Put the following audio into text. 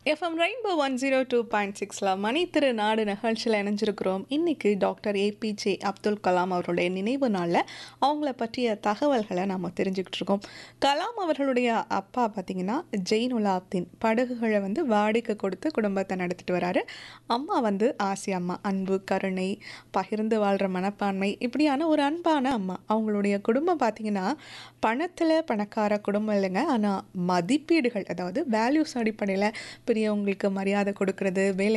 FM rainbow one zero two point சிக்ஸில் மணி திரு நாடு நிகழ்ச்சியில் இணைஞ்சிருக்கிறோம் இன்னைக்கு டாக்டர் ஏபிஜே அப்துல் கலாம் அவருடைய நினைவு நாளில் அவங்கள பற்றிய தகவல்களை நம்ம தெரிஞ்சுக்கிட்டு இருக்கோம் கலாம் அவர்களுடைய அப்பா பார்த்தீங்கன்னா ஜெயினுலாப்தீன் படகுகளை வந்து வாடகை கொடுத்து குடும்பத்தை நடத்திட்டு வராரு அம்மா வந்து ஆசி அம்மா அன்பு கருணை பகிர்ந்து வாழ்கிற மனப்பான்மை இப்படியான ஒரு அன்பான அம்மா அவங்களுடைய குடும்பம் பார்த்தீங்கன்னா பணத்தில் பணக்கார குடும்பம் இல்லைங்க ஆனால் மதிப்பீடுகள் அதாவது வேல்யூஸ் அடிப்படையில் பெரியவங்களுக்கு மரியாதை கொடுக்கறது வேலை